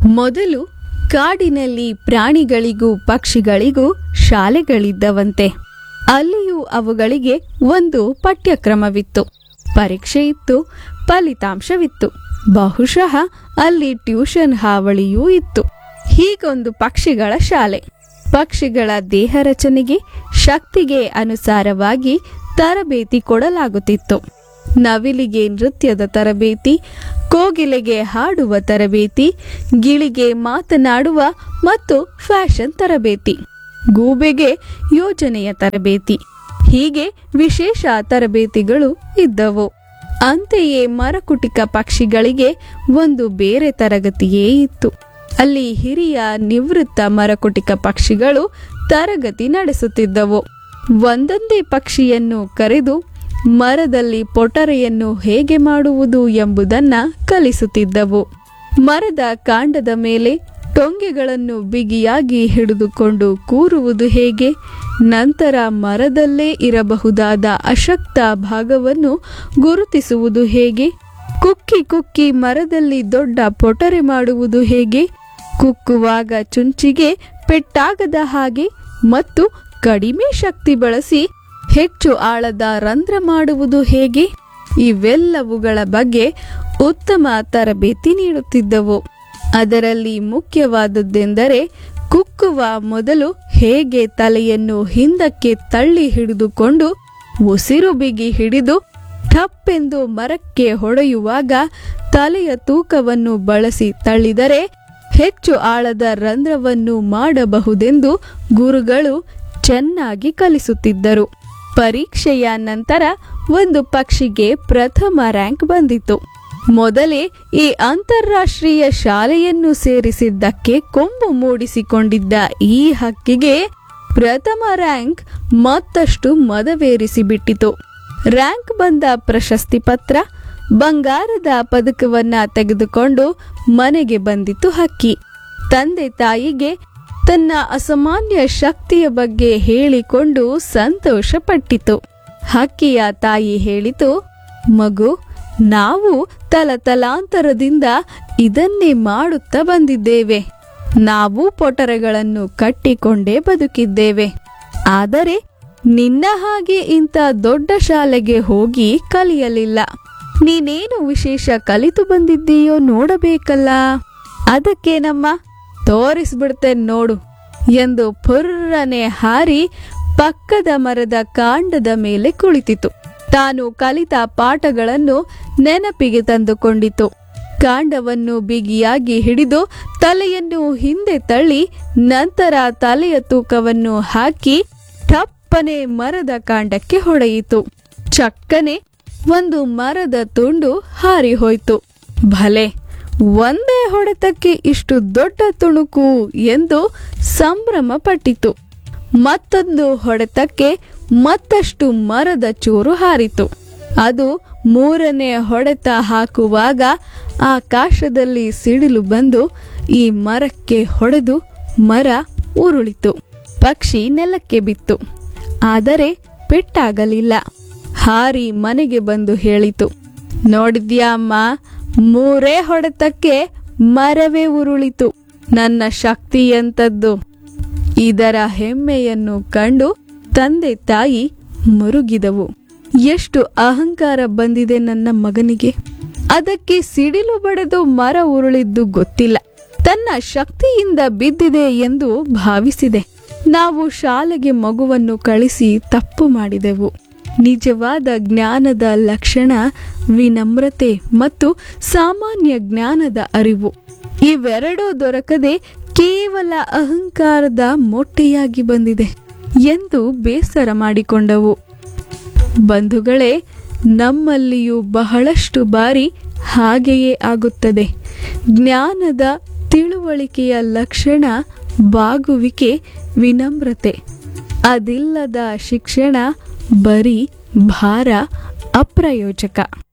ಮೊದಲು ಕಾಡಿನಲ್ಲಿ ಪ್ರಾಣಿಗಳಿಗೂ ಪಕ್ಷಿಗಳಿಗೂ ಶಾಲೆಗಳಿದ್ದವಂತೆ ಅಲ್ಲಿಯೂ ಅವುಗಳಿಗೆ ಒಂದು ಪಠ್ಯಕ್ರಮವಿತ್ತು ಪರೀಕ್ಷೆ ಇತ್ತು ಫಲಿತಾಂಶವಿತ್ತು ಬಹುಶಃ ಅಲ್ಲಿ ಟ್ಯೂಷನ್ ಹಾವಳಿಯೂ ಇತ್ತು ಹೀಗೊಂದು ಪಕ್ಷಿಗಳ ಶಾಲೆ ಪಕ್ಷಿಗಳ ದೇಹ ರಚನೆಗೆ ಶಕ್ತಿಗೆ ಅನುಸಾರವಾಗಿ ತರಬೇತಿ ಕೊಡಲಾಗುತ್ತಿತ್ತು ನವಿಲಿಗೆ ನೃತ್ಯದ ತರಬೇತಿ ಕೋಗಿಲೆಗೆ ಹಾಡುವ ತರಬೇತಿ ಗಿಳಿಗೆ ಮಾತನಾಡುವ ಮತ್ತು ಫ್ಯಾಷನ್ ತರಬೇತಿ ಗೂಬೆಗೆ ಯೋಜನೆಯ ತರಬೇತಿ ಹೀಗೆ ವಿಶೇಷ ತರಬೇತಿಗಳು ಇದ್ದವು ಅಂತೆಯೇ ಮರಕುಟಿಕ ಪಕ್ಷಿಗಳಿಗೆ ಒಂದು ಬೇರೆ ತರಗತಿಯೇ ಇತ್ತು ಅಲ್ಲಿ ಹಿರಿಯ ನಿವೃತ್ತ ಮರಕುಟಿಕ ಪಕ್ಷಿಗಳು ತರಗತಿ ನಡೆಸುತ್ತಿದ್ದವು ಒಂದೊಂದೇ ಪಕ್ಷಿಯನ್ನು ಕರೆದು ಮರದಲ್ಲಿ ಪೊಟರೆಯನ್ನು ಹೇಗೆ ಮಾಡುವುದು ಎಂಬುದನ್ನ ಕಲಿಸುತ್ತಿದ್ದವು ಮರದ ಕಾಂಡದ ಮೇಲೆ ಟೊಂಗೆಗಳನ್ನು ಬಿಗಿಯಾಗಿ ಹಿಡಿದುಕೊಂಡು ಕೂರುವುದು ಹೇಗೆ ನಂತರ ಮರದಲ್ಲೇ ಇರಬಹುದಾದ ಅಶಕ್ತ ಭಾಗವನ್ನು ಗುರುತಿಸುವುದು ಹೇಗೆ ಕುಕ್ಕಿ ಕುಕ್ಕಿ ಮರದಲ್ಲಿ ದೊಡ್ಡ ಪೊಟರೆ ಮಾಡುವುದು ಹೇಗೆ ಕುಕ್ಕುವಾಗ ಚುಂಚಿಗೆ ಪೆಟ್ಟಾಗದ ಹಾಗೆ ಮತ್ತು ಕಡಿಮೆ ಶಕ್ತಿ ಬಳಸಿ ಹೆಚ್ಚು ಆಳದ ರಂಧ್ರ ಮಾಡುವುದು ಹೇಗೆ ಇವೆಲ್ಲವುಗಳ ಬಗ್ಗೆ ಉತ್ತಮ ತರಬೇತಿ ನೀಡುತ್ತಿದ್ದವು ಅದರಲ್ಲಿ ಮುಖ್ಯವಾದದ್ದೆಂದರೆ ಕುಕ್ಕುವ ಮೊದಲು ಹೇಗೆ ತಲೆಯನ್ನು ಹಿಂದಕ್ಕೆ ತಳ್ಳಿ ಹಿಡಿದುಕೊಂಡು ಉಸಿರು ಬಿಗಿ ಹಿಡಿದು ಠಪ್ಪೆಂದು ಮರಕ್ಕೆ ಹೊಡೆಯುವಾಗ ತಲೆಯ ತೂಕವನ್ನು ಬಳಸಿ ತಳ್ಳಿದರೆ ಹೆಚ್ಚು ಆಳದ ರಂಧ್ರವನ್ನು ಮಾಡಬಹುದೆಂದು ಗುರುಗಳು ಚೆನ್ನಾಗಿ ಕಲಿಸುತ್ತಿದ್ದರು ಪರೀಕ್ಷೆಯ ನಂತರ ಒಂದು ಪಕ್ಷಿಗೆ ಪ್ರಥಮ ರ್ಯಾಂಕ್ ಬಂದಿತು ಮೊದಲೇ ಈ ಅಂತಾರಾಷ್ಟ್ರೀಯ ಶಾಲೆಯನ್ನು ಸೇರಿಸಿದ್ದಕ್ಕೆ ಕೊಂಬು ಮೂಡಿಸಿಕೊಂಡಿದ್ದ ಈ ಹಕ್ಕಿಗೆ ಪ್ರಥಮ ರ್ಯಾಂಕ್ ಮತ್ತಷ್ಟು ಮದವೇರಿಸಿ ಬಿಟ್ಟಿತು ರ್ಯಾಂಕ್ ಬಂದ ಪ್ರಶಸ್ತಿ ಪತ್ರ ಬಂಗಾರದ ಪದಕವನ್ನ ತೆಗೆದುಕೊಂಡು ಮನೆಗೆ ಬಂದಿತು ಹಕ್ಕಿ ತಂದೆ ತಾಯಿಗೆ ತನ್ನ ಅಸಾಮಾನ್ಯ ಶಕ್ತಿಯ ಬಗ್ಗೆ ಹೇಳಿಕೊಂಡು ಸಂತೋಷಪಟ್ಟಿತು ಹಕ್ಕಿಯ ತಾಯಿ ಹೇಳಿತು ಮಗು ನಾವು ತಲತಲಾಂತರದಿಂದ ಇದನ್ನೇ ಮಾಡುತ್ತಾ ಬಂದಿದ್ದೇವೆ ನಾವು ಪೊಟರೆಗಳನ್ನು ಕಟ್ಟಿಕೊಂಡೇ ಬದುಕಿದ್ದೇವೆ ಆದರೆ ನಿನ್ನ ಹಾಗೆ ಇಂಥ ದೊಡ್ಡ ಶಾಲೆಗೆ ಹೋಗಿ ಕಲಿಯಲಿಲ್ಲ ನೀನೇನು ವಿಶೇಷ ಕಲಿತು ಬಂದಿದ್ದೀಯೋ ನೋಡಬೇಕಲ್ಲ ಅದಕ್ಕೇನಮ್ಮ ತೋರಿಸ್ಬಿಡ್ತೇನೆ ನೋಡು ಎಂದು ಪುರ್ರನೆ ಹಾರಿ ಪಕ್ಕದ ಮರದ ಕಾಂಡದ ಮೇಲೆ ಕುಳಿತಿತು ತಾನು ಕಲಿತ ಪಾಠಗಳನ್ನು ನೆನಪಿಗೆ ತಂದುಕೊಂಡಿತು ಕಾಂಡವನ್ನು ಬಿಗಿಯಾಗಿ ಹಿಡಿದು ತಲೆಯನ್ನು ಹಿಂದೆ ತಳ್ಳಿ ನಂತರ ತಲೆಯ ತೂಕವನ್ನು ಹಾಕಿ ಟಪ್ಪನೆ ಮರದ ಕಾಂಡಕ್ಕೆ ಹೊಡೆಯಿತು ಚಕ್ಕನೆ ಒಂದು ಮರದ ತುಂಡು ಹಾರಿ ಹೋಯ್ತು ಭಲೆ ಒಂದೇ ಹೊಡೆತಕ್ಕೆ ಇಷ್ಟು ದೊಡ್ಡ ತುಣುಕು ಎಂದು ಸಂಭ್ರಮ ಪಟ್ಟಿತು ಮತ್ತೊಂದು ಹೊಡೆತಕ್ಕೆ ಮತ್ತಷ್ಟು ಮರದ ಚೂರು ಹಾರಿತು ಅದು ಮೂರನೇ ಹೊಡೆತ ಹಾಕುವಾಗ ಆಕಾಶದಲ್ಲಿ ಸಿಡಿಲು ಬಂದು ಈ ಮರಕ್ಕೆ ಹೊಡೆದು ಮರ ಉರುಳಿತು ಪಕ್ಷಿ ನೆಲಕ್ಕೆ ಬಿತ್ತು ಆದರೆ ಪೆಟ್ಟಾಗಲಿಲ್ಲ ಹಾರಿ ಮನೆಗೆ ಬಂದು ಹೇಳಿತು ನೋಡಿದ್ಯಾ ಅಮ್ಮ ಮೂರೇ ಹೊಡೆತಕ್ಕೆ ಮರವೇ ಉರುಳಿತು ನನ್ನ ಶಕ್ತಿ ಎಂತದ್ದು ಇದರ ಹೆಮ್ಮೆಯನ್ನು ಕಂಡು ತಂದೆ ತಾಯಿ ಮುರುಗಿದವು ಎಷ್ಟು ಅಹಂಕಾರ ಬಂದಿದೆ ನನ್ನ ಮಗನಿಗೆ ಅದಕ್ಕೆ ಸಿಡಿಲು ಬಡೆದು ಮರ ಉರುಳಿದ್ದು ಗೊತ್ತಿಲ್ಲ ತನ್ನ ಶಕ್ತಿಯಿಂದ ಬಿದ್ದಿದೆ ಎಂದು ಭಾವಿಸಿದೆ ನಾವು ಶಾಲೆಗೆ ಮಗುವನ್ನು ಕಳಿಸಿ ತಪ್ಪು ಮಾಡಿದೆವು ನಿಜವಾದ ಜ್ಞಾನದ ಲಕ್ಷಣ ವಿನಮ್ರತೆ ಮತ್ತು ಸಾಮಾನ್ಯ ಜ್ಞಾನದ ಅರಿವು ಇವೆರಡೂ ದೊರಕದೆ ಕೇವಲ ಅಹಂಕಾರದ ಮೊಟ್ಟೆಯಾಗಿ ಬಂದಿದೆ ಎಂದು ಬೇಸರ ಮಾಡಿಕೊಂಡವು ಬಂಧುಗಳೇ ನಮ್ಮಲ್ಲಿಯೂ ಬಹಳಷ್ಟು ಬಾರಿ ಹಾಗೆಯೇ ಆಗುತ್ತದೆ ಜ್ಞಾನದ ತಿಳುವಳಿಕೆಯ ಲಕ್ಷಣ ಬಾಗುವಿಕೆ ವಿನಮ್ರತೆ ಅದಿಲ್ಲದ ಶಿಕ್ಷಣ ಬರೀ ಭಾರ ಅಪ್ರಯೋಜಕ